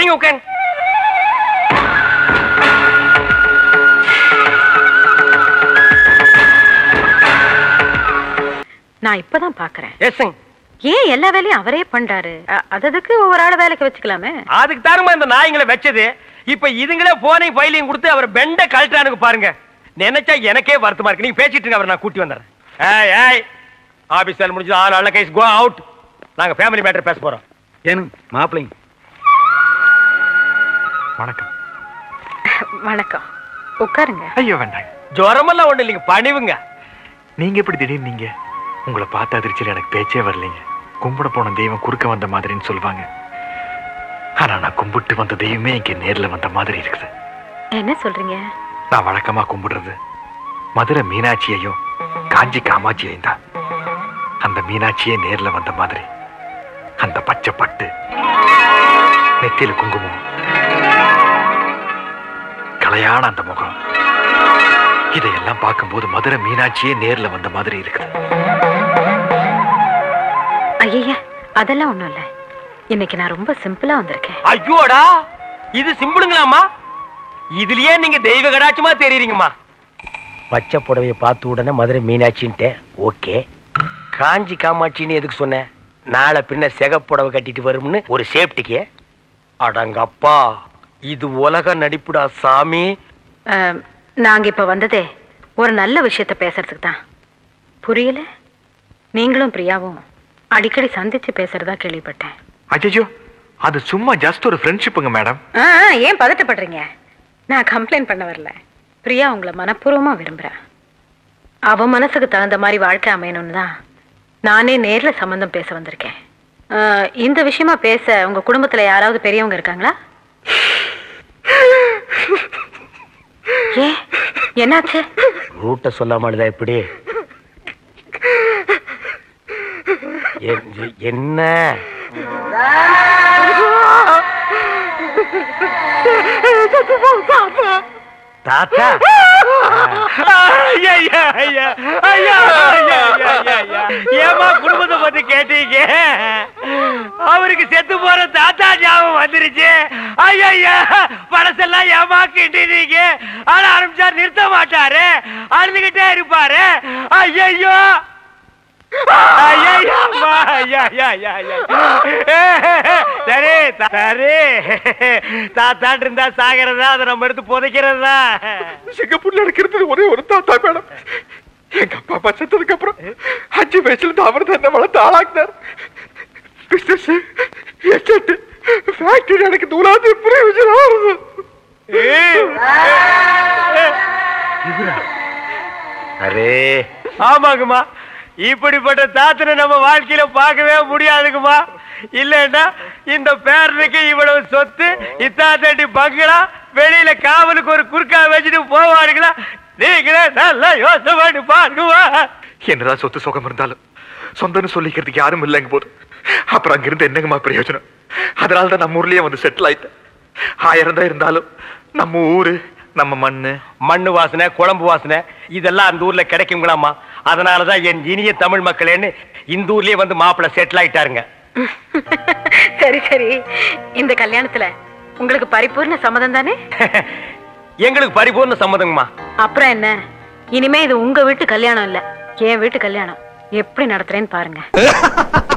நீங்க உட்காருங்க நான் இப்பதான் பாக்குறேன் எஸ்ங்க ஏன் எல்லா வேலையும் அவரே பண்றாரு அ- அததுக்கு ஒவ்வொரு ஆள வேலைக்கு வச்சுக்கலாமே அதுக்கு தாருமா இந்த நாய்ங்களை வச்சது இப்ப இதுங்களே போனையும் ஃபைலையும் கொடுத்து அவர் பெண்ட கழட்டானுங்க பாருங்க நினைச்சா எனக்கே வருத்தமா இருக்கு நீங்க பேசிட்டு இருங்க அவரை நான் கூட்டி வந்துடுறேன் ஏய் ஏய் ஆபீஸ் வேலை முடிஞ்சது ஆள் அல்ல கைஸ் கோ அவுட் நாங்க ஃபேமிலி மேட்டர் பேச போறோம் ஏனுங்க மாப்பிள்ளைங்க வணக்கம் வணக்கம் உட்காருங்க ஐயோ வேண்டாங்க ஜுரமெல்லாம் ஒண்ணு இல்லைங்க பணிவுங்க நீங்க எப்படி திடீர்னு நீங்க உங்களை பார்த்த அதிர்ச்சியில் எனக்கு பேச்சே வரலைங்க கும்பிட போன தெய்வம் குறுக்க வந்த மாதிரின்னு சொல்லுவாங்க ஆனா நான் கும்பிட்டு வந்த தெய்வமே இங்க நேர்ல வந்த மாதிரி இருக்குது என்ன சொல்றீங்க நான் வழக்கமா கும்பிடுறது மதுரை மீனாட்சியையும் காஞ்சி காமாட்சியையும் தான் அந்த மீனாட்சியே நேர்ல வந்த மாதிரி அந்த பச்சை பட்டு நெத்தியில குங்குமம் கலையான அந்த முகம் இதையெல்லாம் பார்க்கும்போது மதுரை மீனாட்சியே நேர்ல வந்த மாதிரி இருக்குது ஐயா அதெல்லாம் ஒண்ணும் இல்ல இன்னைக்கு நான் ரொம்ப சிம்பிளா வந்திருக்கேன் ஐயோடா இது சிம்பிளுங்களாம்மா இதுலயே நீங்க தெய்வ கடாட்சமா தெரியுறீங்கம்மா பச்சை புடவைய பார்த்த உடனே மதுரை மீனாட்சின்ட்டு ஓகே காஞ்சி காமாட்சின்னு எதுக்கு சொன்னேன் நாளை பின்ன சிகப்புடவை கட்டிட்டு வரும்னு ஒரு சேஃப்டிக்கு அடங்கப்பா இது உலக நடிப்புடா சாமி அம், நாங்க இப்ப வந்ததே ஒரு நல்ல விஷயத்த பேசுறதுக்கு தான் புரியல நீங்களும் பிரியாவும் அடிக்கடி சந்திச்சு பேசுறதா கேள்விப்பட்டேன் அஜயோ அது சும்மா ஜஸ்ட் ஒரு ஃப்ரெண்ட்ஷிப்புங்க மேடம் ஆ, ஆ, ஏன் பதட்டப்படுறீங்க நான் கம்ப்ளைண்ட் பண்ண வரல பிரியா உங்களை மனப்பூர்வமா விரும்புறா அவ மனசுக்கு தகுந்த மாதிரி வாழ்க்கை அமையணும்னு தான் நானே நேர்ல சம்பந்தம் பேச வந்திருக்கேன் ஆ, இந்த விஷயமா பேச உங்க குடும்பத்துல யாராவது பெரியவங்க இருக்காங்களா ஏ என்னாச்சு ரூட்டை சொல்லாமலுதா எப்படி எ- என்ன தாத்தா ஏமா குடும்பத்தை பத்தி கேட்டீங்க அவருக்கு செத்து போற தாத்தா ஞாபகம் வந்துருச்சு ஐயா பழசெல்லாம் ஏமா கிட்டீங்க ஆனா ஆரம்பிச்சா நிறுத்த மாட்டாரு அழுதுகிட்டே இருப்பாரு ஐயோ சரி சரி தாத்தாட்டு இருந்தா சாகிறதா அதை நம்ம எடுத்து புதைக்கிறதா சிங்கப்பூர்ல நடக்கிறது ஒரே ஒரு தாத்தா மேடம் எங்க அப்பா அப்பா செத்ததுக்கு அப்புறம் அஞ்சு வயசுல இருந்து அவர் தான் என்ன வளர்த்து ஆளாக்குனார் பிசினஸ் எஸ்டேட் ஃபேக்டரி எனக்கு தூளாது பிரயோஜனம் அரே ஆமாங்கம்மா இப்படிப்பட்ட தாத்தனை நம்ம வாழ்க்கையில பார்க்கவே முடியாதுங்கம்மா இல்லைன்னா இந்த பேரனுக்கு இவ்வளவு சொத்து இத்தாத்தடி பங்களா வெளியில காவலுக்கு ஒரு குறுக்கா வச்சுட்டு போவாருங்களா நீங்களே நல்லா யோசனை பண்ணி பாருங்கம்மா என்னதான் சொத்து சுகம் இருந்தாலும் சொந்தம்னு சொல்லிக்கிறதுக்கு யாரும் இல்லைங்க போது அப்புறம் அங்கிருந்து என்னங்கம்மா பிரயோஜனம் அதனால தான் நம்ம ஊர்லயே வந்து செட்டில் ஆயிட்டேன் ஆயிரம் தான் இருந்தாலும் நம்ம ஊரு நம்ம மண்ணு மண்ணு வாசனை குழம்பு வாசனை இதெல்லாம் அந்த ஊர்ல கிடைக்குங்களாமா அதனாலதான் என் இனிய தமிழ் மக்களேன்னு இந்த ஊர்லயே வந்து மாப்பிள்ளை செட்டில் ஆயிட்டாருங்க சரி சரி இந்த கல்யாணத்துல உங்களுக்கு பரிபூர்ண சம்மதம் தானே எங்களுக்கு பரிபூர்ண சம்மதங்கம்மா அப்புறம் என்ன இனிமே இது உங்க வீட்டு கல்யாணம் இல்ல என் வீட்டு கல்யாணம் எப்படி நடத்துறேன்னு பாருங்க